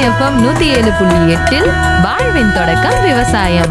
FM நூத்தி ஏழு புள்ளி எட்டில் வாழ்வின் தொடக்கம் விவசாயம்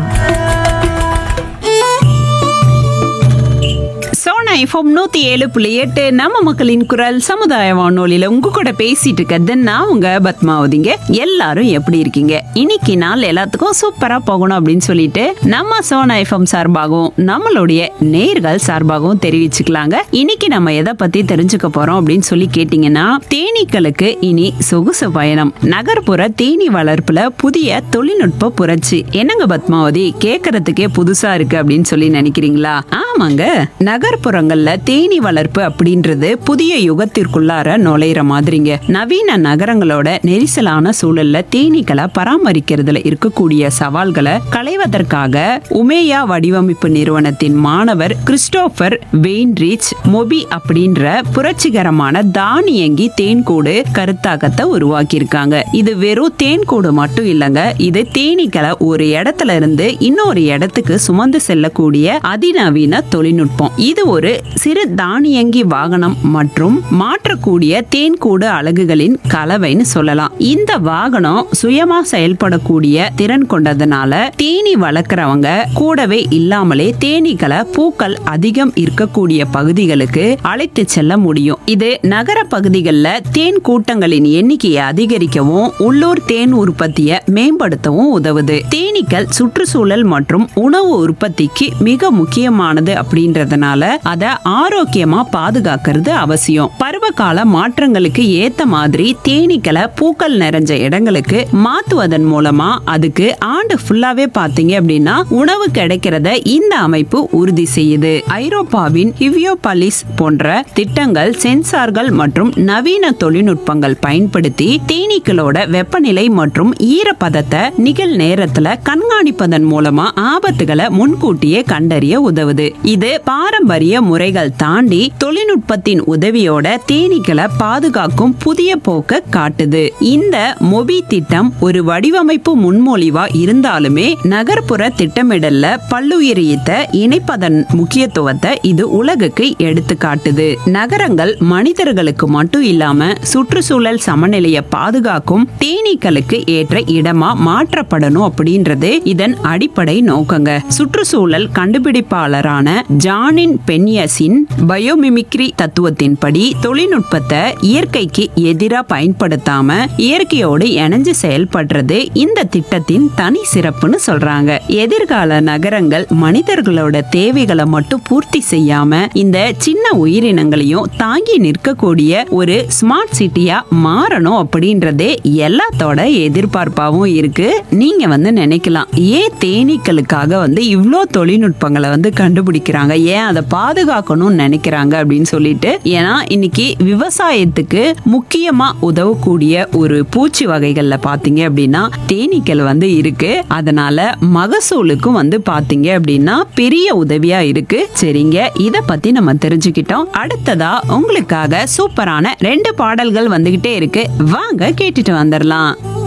சோனா எஃப்எம் நூத்தி ஏழு புள்ளி எட்டு நம்ம மக்களின் குரல் சமுதாய வானொலியில உங்க கூட பேசிட்டு இருக்கிறது நான் உங்க பத்மாவதிங்க எல்லாரும் எப்படி இருக்கீங்க இன்னைக்கு நாள் எல்லாத்துக்கும் சூப்பரா போகணும் அப்படின்னு சொல்லிட்டு நம்ம சோனா எஃப்எம் சார்பாகவும் நம்மளுடைய நேர்கள் சார்பாகவும் தெரிவிச்சுக்கலாங்க இன்னைக்கு நம்ம எதை பத்தி தெரிஞ்சுக்க போறோம் அப்படின்னு சொல்லி கேட்டீங்கன்னா தேனீக்களுக்கு இனி சொகுசு பயணம் நகர்ப்புற தேனீ வளர்ப்புல புதிய தொழில்நுட்ப புரட்சி என்னங்க பத்மாவதி கேட்கறதுக்கே புதுசா இருக்கு அப்படின்னு சொல்லி நினைக்கிறீங்களா ஆமாங்க நகர்ப்புறங்கள்ல தேனீ வளர்ப்பு அப்படின்றது புதிய யுகத்திற்குள்ளார நுழையிற மாதிரிங்க நவீன நகரங்களோட நெரிசலான சூழல்ல தேனீக்களை பராமரிக்கிறதுல இருக்கக்கூடிய சவால்களை களைவதற்காக உமேயா வடிவமைப்பு நிறுவனத்தின் மாணவர் கிறிஸ்டோபர் வெயின்ரிச் மொபி அப்படின்ற புரட்சிகரமான தானியங்கி தேன்கூடு கருத்தாக்கத்தை உருவாக்கியிருக்காங்க இது வெறும் தேன்கூடு மட்டும் இல்லைங்க இது தேனீக்களை ஒரு இடத்துல இருந்து இன்னொரு இடத்துக்கு சுமந்து செல்லக்கூடிய அதிநவீன தொழில்நுட்பம் இது ஒரு சிறு தானியங்கி வாகனம் மற்றும் மாற்றக்கூடிய தேன்கூடு அலகுகளின் கலவைன்னு சொல்லலாம் இந்த வாகனம் சுயமா செயல்படக்கூடிய திறன் கொண்டதுனால தேனி வளர்க்குறவங்க கூடவே இல்லாமலே தேனீக்களை பூக்கள் அதிகம் இருக்கக்கூடிய பகுதிகளுக்கு அழைத்து செல்ல முடியும் இது நகர பகுதிகளில் தேன் கூட்டங்களின் எண்ணிக்கையை அதிகரிக்கவும் உள்ளூர் தேன் உற்பத்தியை மேம்படுத்தவும் உதவுது தேனீக்கள் சுற்றுச்சூழல் மற்றும் உணவு உற்பத்திக்கு மிக முக்கியமானது அப்படின்றதுனால அதை ஆரோக்கியமா பாதுகாக்கிறது அவசியம் பருவகால மாற்றங்களுக்கு ஏத்த மாதிரி தேனீக்களை பூக்கள் நிறைஞ்ச இடங்களுக்கு மாத்துவதன் மூலமா அதுக்கு ஆண்டு ஃபுல்லாவே பாத்தீங்க அப்படின்னா உணவு கிடைக்கிறத இந்த அமைப்பு உறுதி செய்யுது ஐரோப்பாவின் ஹிவியோபாலிஸ் போன்ற திட்டங்கள் சென்சார்கள் மற்றும் நவீன தொழில்நுட்பங்கள் பயன்படுத்தி தேனீக்களோட வெப்பநிலை மற்றும் ஈரப்பதத்தை நிகழ் நேரத்துல கண்காணிப்பதன் மூலமா ஆபத்துகளை முன்கூட்டியே கண்டறிய உதவுது இது பாரம்பரிய முறைகள் தாண்டி தொழில்நுட்பத்தின் உதவியோட தேனீக்களை பாதுகாக்கும் புதிய போக்க காட்டுது இந்த மொபி திட்டம் ஒரு வடிவமைப்பு முன்மொழிவா இருந்தாலுமே நகர்ப்புற திட்டமிடல்ல பல்லுயிரியத்த இணைப்பதன் முக்கியத்துவத்தை இது உலகுக்கு எடுத்து காட்டுது நகரங்கள் மனிதர்களுக்கு மட்டும் இல்லாம சுற்றுச்சூழல் சமநிலையை பாதுகாக்கும் தேனீக்களுக்கு ஏற்ற இடமா மாற்றப்படணும் அப்படின்றது இதன் அடிப்படை நோக்கங்க சுற்றுச்சூழல் கண்டுபிடிப்பாளரான ஜானின் பென்யஸின் பயோமிமிக்ரி தத்துவத்தின்படி தொழில்நுட்பத்தை இயற்கைக்கு எதிரா பயன்படுத்தாம இயற்கையோடு இணைஞ்சு செயல்படுறது இந்த திட்டத்தின் தனி சிறப்புன்னு சொல்றாங்க எதிர்கால நகரங்கள் மனிதர்களோட தேவைகளை மட்டும் பூர்த்தி செய்யாம இந்த சின்ன உயிரினங்களையும் தாங்கி நிற்கக்கூடிய ஒரு ஸ்மார்ட் சிட்டியா மாறணும் அப்படின்றதே எல்லாத்தோட எதிர்பார்ப்பாவும் இருக்கு நீங்க வந்து நினைக்கலாம் ஏன் தேனீக்களுக்காக வந்து இவ்ளோ தொழில்நுட்பங்களை வந்து கண்டுபிடிக்கிறாங்க ஏன் அதை பாதுகாக்கணும்னு நினைக்கிறாங்க அப்படின்னு சொல்லிட்டு ஏன்னா இன்னைக்கு விவசாயத்துக்கு முக்கியமா உதவக்கூடிய ஒரு பூச்சி வகைகள்ல பாத்தீங்க அப்படின்னா தேனீக்கள் வந்து இருக்கு அதனால மகசூலுக்கும் வந்து பாத்தீங்க அப்படின்னா பெரிய உதவியா இருக்கு சரிங்க இத பத்தி நம்ம தெரிஞ்சுக்கிட்டோம் அடுத்ததா உங்களுக்காக சூப்பரான ரெண்டு பாடல்கள் வந்துகிட்டே இருக்கு வாங்க கேட்டுட்டு வந்துடலாம்